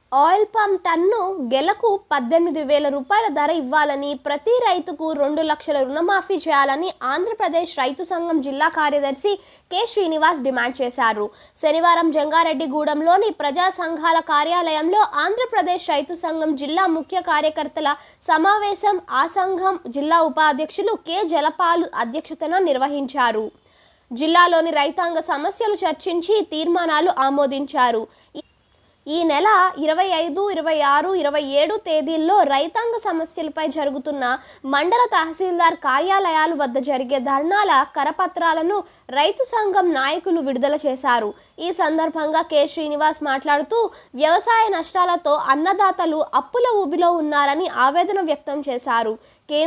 oil palm ton గెలకు పద్దెనిమిది వేల రూపాయల ధర ఇవ్వాలని ప్రతి రైతుకు రెండు లక్షల రుణమాఫీ చేయాలని ఆంధ్రప్రదేశ్ రైతు సంఘం జిల్లా కార్యదర్శి కె శ్రీనివాస్ డిమాండ్ చేశారు శనివారం జంగారెడ్డిగూడెంలోని ప్రజా సంఘాల కార్యాలయంలో ఆంధ్రప్రదేశ్ రైతు సంఘం జిల్లా ముఖ్య కార్యకర్తల సమావేశం ఆ సంఘం జిల్లా ఉపాధ్యక్షులు కె జలపాలు అధ్యక్షతన నిర్వహించారు జిల్లాలోని రైతాంగ సమస్యలు చర్చించి తీర్మానాలు ఆమోదించారు ఈ- ఈ నెల ఇరవై ఐదు ఇరవై ఆరు ఇరవై ఏడు తేదీల్లో రైతాంగ సమస్యలపై జరుగుతున్న మండల తహసీల్దార్ కార్యాలయాల వద్ద జరిగే ధర్నాల కరపత్రాలను రైతు సంఘం నాయకులు విడుదల చేశారు ఈ సందర్భంగా కె శ్రీనివాస్ మాట్లాడుతూ వ్యవసాయ నష్టాలతో అన్నదాతలు అప్పుల ఊబిలో ఉన్నారని ఆవేదన వ్యక్తం చేశారు కే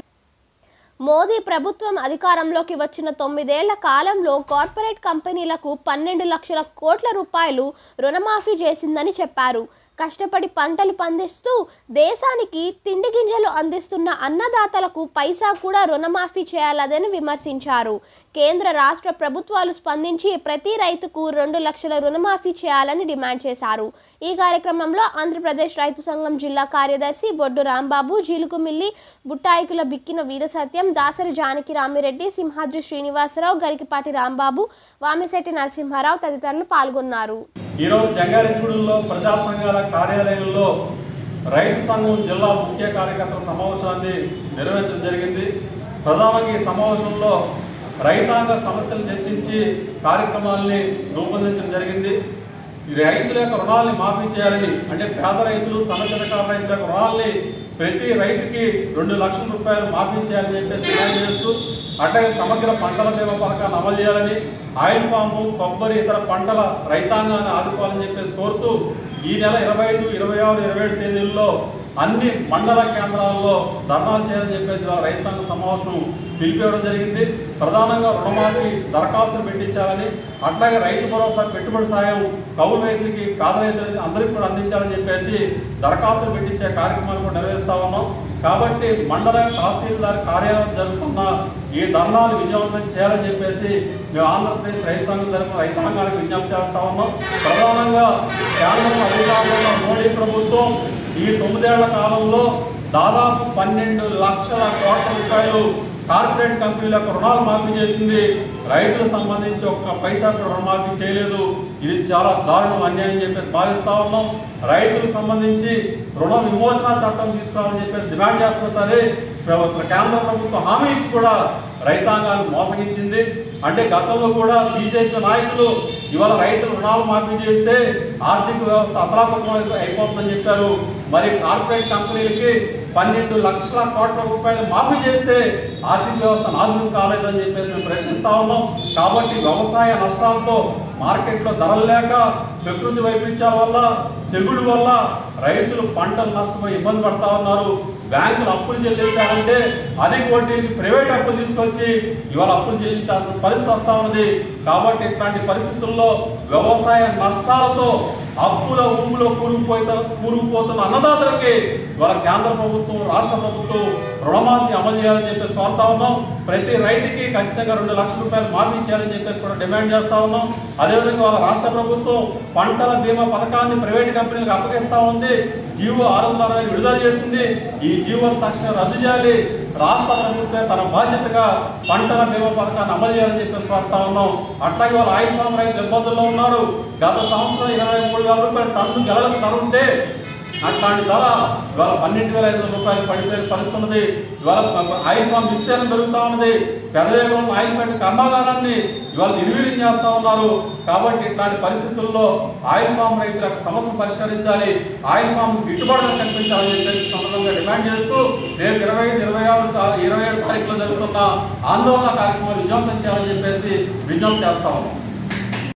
మోదీ ప్రభుత్వం అధికారంలోకి వచ్చిన తొమ్మిదేళ్ల కాలంలో కార్పొరేట్ కంపెనీలకు పన్నెండు లక్షల కోట్ల రూపాయలు రుణమాఫీ చేసిందని చెప్పారు కష్టపడి పంటలు పండిస్తూ దేశానికి తిండి గింజలు అందిస్తున్న అన్నదాతలకు పైసా కూడా రుణమాఫీ చేయాలని విమర్శించారు కేంద్ర రాష్ట్ర ప్రభుత్వాలు స్పందించి ప్రతి రైతుకు రెండు లక్షల రుణమాఫీ చేయాలని డిమాండ్ చేశారు ఈ కార్యక్రమంలో ఆంధ్రప్రదేశ్ రైతు సంఘం జిల్లా కార్యదర్శి బొడ్డు రాంబాబు జీలుకుమిల్లి బుట్టాయికుల బిక్కిన వీర సత్యం దాసరి జానకి రామిరెడ్డి సింహాద్రి శ్రీనివాసరావు గరికిపాటి రాంబాబు వామిశెట్టి నరసింహారావు తదితరులు పాల్గొన్నారు ఈరోజు జంగారెడ్డిగూడెంలో ప్రజా సంఘాల కార్యాలయంలో రైతు సంఘం జిల్లా ముఖ్య కార్యకర్తల సమావేశాన్ని నిర్వహించడం జరిగింది ప్రధానంగా ఈ సమావేశంలో రైతాంగ సమస్యలు చర్చించి కార్యక్రమాల్ని రూపొందించడం జరిగింది ఈ రైతుల యొక్క రుణాలని మాఫీ చేయాలని అంటే పేద రైతులు సమస్యకాల రైతుల యొక్క రుణాలని ప్రతి రైతుకి రెండు లక్షల రూపాయలు మాఫీ చేయాలని చెప్పేసి డిమాండ్ చేస్తూ అట్లాగే సమగ్ర పంటల బీమా పథకాన్ని అమలు చేయాలని ఆయిల్ పాము కొబ్బరి ఇతర పంటల రైతాంగాన్ని ఆదుకోవాలని చెప్పేసి కోరుతూ ఈ నెల ఇరవై ఐదు ఇరవై ఆరు ఇరవై ఏడు తేదీల్లో అన్ని మండల కేంద్రాల్లో ధర్నాలు చేయాలని చెప్పేసి వాళ్ళ రైతు సంఘ సమావేశం పిలిపివ్వడం జరిగింది ప్రధానంగా రుణమాఫీ దరఖాస్తులు పెట్టించాలని అట్లాగే రైతు భరోసా పెట్టుబడి సాయం కౌలు రైతులకి పేద రైతులకి అందరికీ కూడా అందించాలని చెప్పేసి దరఖాస్తులు పెట్టించే కార్యక్రమాలు కూడా నిర్వహిస్తా ఉన్నాం కాబట్టి మండల తహసీల్దార్ కార్యాలయం జరుగుతున్న ఈ ధర్నాలు విజయవంతం చేయాలని చెప్పేసి మేము ఆంధ్రప్రదేశ్ రైతు సంఘం తరఫున రైతాంగానికి విజ్ఞప్తి చేస్తా ఉన్నాం ప్రధానంగా కేంద్రం అధికారంలో మోడీ ప్రభుత్వం ఈ తొమ్మిదేళ్ల కాలంలో దాదాపు పన్నెండు లక్షల కోట్ల రూపాయలు కార్పొరేట్ కంపెనీల యొక్క రుణాలు మాఫీ చేసింది రైతులకు సంబంధించి ఒక్క పైసా కూడా రుణమాఫీ చేయలేదు ఇది చాలా దారుణం అన్యాయం చెప్పేసి భావిస్తా ఉన్నాం రైతులకు సంబంధించి రుణ విమోచన చట్టం తీసుకురావాలని చెప్పేసి డిమాండ్ చేస్తున్నా సరే ప్రభుత్వ కేంద్ర ప్రభుత్వం హామీ ఇచ్చి కూడా రైతాంగాన్ని మోసగించింది అంటే గతంలో కూడా బీజేపీ నాయకులు ఇవాళ రైతులు రుణాలు మాఫీ చేస్తే ఆర్థిక వ్యవస్థ అతలాకుతలం అయిపోతుందని చెప్పారు మరి కార్పొరేట్ కంపెనీలకి పన్నెండు లక్షల కోట్ల రూపాయలు మాఫీ చేస్తే ఆర్థిక వ్యవస్థ నాశనం కాలేదని చెప్పేసి మేము ప్రశ్నిస్తా ఉన్నాం కాబట్టి వ్యవసాయ నష్టాలతో మార్కెట్లో ధరలు లేక ప్రకృతి వైపరీత్యాల వల్ల తెగుళ్ళ వల్ల రైతులు పంటలు నష్టపోయి ఇబ్బంది పడతా ఉన్నారు బ్యాంకులు అప్పులు చెల్లించాలంటే అధిక వడ్డీకి ప్రైవేట్ అప్పులు తీసుకొచ్చి ఇవాళ అప్పులు చెల్లించాల్సిన పరిస్థితి వస్తా ఉంది కాబట్టి ఇట్లాంటి పరిస్థితుల్లో వ్యవసాయ నష్టాలతో అప్పుల ఊములో కూరుకుపోయిన కూరుకుపోతున్న అన్నదాతలకి ఇవాళ కేంద్ర ప్రభుత్వం రాష్ట్ర ప్రభుత్వం రుణమాఫీ అమలు చేయాలని చెప్పేసి కోరుతా ఉన్నాం ప్రతి రైతుకి ఖచ్చితంగా రెండు లక్షల రూపాయలు మాఫీ చేయాలని చెప్పేసి కూడా డిమాండ్ చేస్తా ఉన్నాం అదేవిధంగా వాళ్ళ రాష్ట్ర ప్రభుత్వం పంటల బీమా పథకాన్ని ప్రైవేట్ కంపెనీలకు అప్పగిస్తా ఉంది జీవో ఆరు వందల అరవై విడుదల చేసింది ఈ జీవోను తక్షణం రద్దు చేయాలి రాష్ట్ర ప్రభుత్వం తన బాధ్యతగా పంటల బీమా పథకాన్ని అమలు చేయాలని చెప్పేసి కోరుతా ఉన్నాం అట్లాగే వాళ్ళ ఆయిల్ ఫామ్ రైతులు ఇబ్బందుల్లో ఉన్నారు గత సంవత్సరం ఇరవై మూడు వేల రూపాయలు టన్ను గెలకు ధర ఉంటే అట్లాంటి ధర ఇవాళ పన్నెండు వేల ఐదు వందల రూపాయలు పడిపోయిన పరిస్థితి ఉన్నది ఇవాళ ఆయిల్ ఫామ్ విస్తీర్ణం పెరుగుతా ఉన్నది పెదవేగంలో ఆయిల్ ఫ్యాక్టరీ కర్మాగారాన్ని ఇవాళ నిర్వీర్యం చేస్తా ఉన్నారు కాబట్టి ఇట్లాంటి పరిస్థితుల్లో ఆయిల్ ఫామ్ రైతుల యొక్క సమస్యను పరిష్కరించాలి ఆయిల్ ఫామ్ గిట్టుబాటుగా కల్పించాలని చెప్పేసి సందర్భంగా డిమాండ్ చేస్తూ రేపు ఇరవై ఐదు ఇరవై ఆరు తా- ఇరవై ఏడు తారీఖులో జరుగుతున్న ఆందోళన కార్యక్రమాలు విజయవంతం చేయాలని చెప్పేసి విజ్ఞప్తి చేస్తా ఉన్నాం